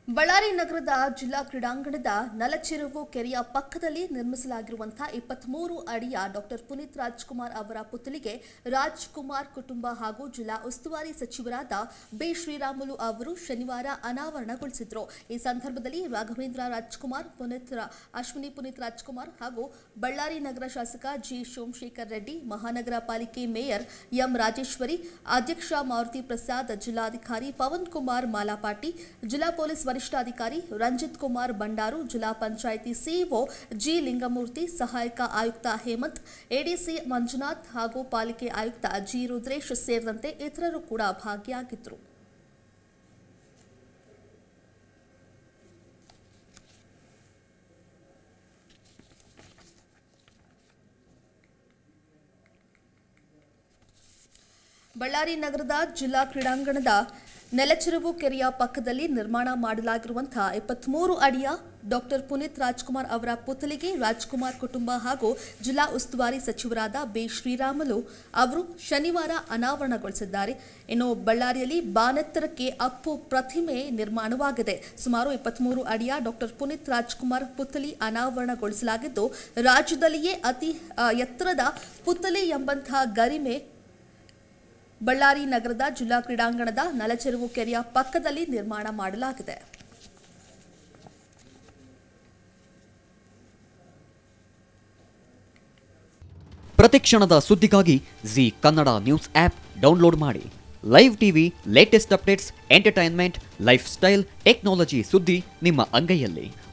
ಬಳ್ಳಾರಿ ನಗರದ ಜಿಲ್ಲಾ ಕ್ರೀಡಾಂಗಣದ ನಲಚೆರುವು ಕೆರೆಯ ಪಕ್ಕದಲ್ಲಿ ನಿರ್ಮಿಸಲಾಗಿರುವಂತಹ ಇಪ್ಪತ್ಮೂರು ಅಡಿಯ ಡಾಕ್ಟರ್ ಪುನೀತ್ ರಾಜ್ಕುಮಾರ್ ಅವರ ಪುತ್ಥಳಿಗೆ ರಾಜ್ಕುಮಾರ್ ಕುಟುಂಬ ಹಾಗೂ ಜಿಲ್ಲಾ ಉಸ್ತುವಾರಿ ಸಚಿವರಾದ ಬಿ ಶ್ರೀರಾಮುಲು ಅವರು ಶನಿವಾರ ಅನಾವರಣಗೊಳಿಸಿದ್ರು ಈ ಸಂದರ್ಭದಲ್ಲಿ ರಾಘವೇಂದ್ರ ರಾಜ್ಕುಮಾರ್ ಪುನೀತ್ ರಾ- ಅಶ್ವಿನಿ ಪುನೀತ್ ರಾಜ್ಕುಮಾರ್ ಹಾಗೂ ಬಳ್ಳಾರಿ ನಗರ ಶಾಸಕ ಜಿ ಸೋಮಶೇಖರ್ ರೆಡ್ಡಿ ಮಹಾನಗರ ಪಾಲಿಕೆ ಮೇಯರ್ ಎಂ ರಾಜೇಶ್ವರಿ ಅಧ್ಯಕ್ಷ ಮಾರುತಿ ಪ್ರಸಾದ್ ಜಿಲ್ಲಾಧಿಕಾರಿ ಪವನ್ ಕುಮಾರ್ ಮಾಲಾಪಾಟಿ ಜಿಲ್ಲಾ ಪೊಲೀಸ್ ವರಿಷ್ಠಾಧಿಕಾರಿ ರಂಜಿತ್ ಕುಮಾರ್ ಬಂಡಾರು ಜಿಲ್ಲಾ ಪಂಚಾಯಿತಿ ಸಿಇಒ ಜಿ ಲಿಂಗಮೂರ್ತಿ ಸಹಾಯಕ ಆಯುಕ್ತ ಹೇಮಂತ್ ಎಡಿಸಿ ಮಂಜುನಾಥ್ ಹಾಗೂ ಪಾಲಿಕೆ ಆಯುಕ್ತ ಜಿ ರುದ್ರೇಶ್ ಸೇರಿದಂತೆ ಇತರರು ಕೂಡ ಭಾಗಿಯಾಗಿದ್ದರು ಬಳ್ಳಾರಿ ನಗರದ ಜಿಲ್ಲಾ ಕ್ರೀಡಾಂಗಣದ ನೆಲಚೆರುವು ಕೆರೆಯ ಪಕ್ಕದಲ್ಲಿ ನಿರ್ಮಾಣ ಮಾಡಲಾಗಿರುವಂತಹ ಇಪ್ಪತ್ಮೂರು ಅಡಿಯ ಡಾಕ್ಟರ್ ಪುನೀತ್ ರಾಜ್ಕುಮಾರ್ ಅವರ ಪುತ್ಥಳಿಗೆ ರಾಜ್ಕುಮಾರ್ ಕುಟುಂಬ ಹಾಗೂ ಜಿಲ್ಲಾ ಉಸ್ತುವಾರಿ ಸಚಿವರಾದ ಬಿ ಶ್ರೀರಾಮುಲು ಅವರು ಶನಿವಾರ ಅನಾವರಣಗೊಳಿಸಿದ್ದಾರೆ ಇನ್ನು ಬಳ್ಳಾರಿಯಲ್ಲಿ ಬಾನೆತ್ತರಕ್ಕೆ ಅಪ್ಪು ಪ್ರತಿಮೆ ನಿರ್ಮಾಣವಾಗಿದೆ ಸುಮಾರು ಇಪ್ಪತ್ಮೂರು ಅಡಿಯ ಡಾಕ್ಟರ್ ಪುನೀತ್ ರಾಜ್ಕುಮಾರ್ ಪುತ್ಥಳಿ ಅನಾವರಣಗೊಳಿಸಲಾಗಿದ್ದು ರಾಜ್ಯದಲ್ಲಿಯೇ ಅತಿ ಆ, ಎತ್ತರದ ಪುತ್ಥಳಿ ಎಂಬಂತಹ ಗರಿಮೆ ಬಳ್ಳಾರಿ ನಗರದ ಜಿಲ್ಲಾ ಕ್ರೀಡಾಂಗಣದ ನಲಚೆರುವು ಕೆರೆಯ ಪಕ್ಕದಲ್ಲಿ ನಿರ್ಮಾಣ ಮಾಡಲಾಗಿದೆ ಪ್ರತಿಕ್ಷಣದ ಸುದ್ದಿಗಾಗಿ Zee Kannada news app download ಮಾಡಿ live TV latest updates entertainment lifestyle technology ಸುದ್ದಿ ನಿಮ್ಮ ಅಂಗೈಯಲ್ಲಿ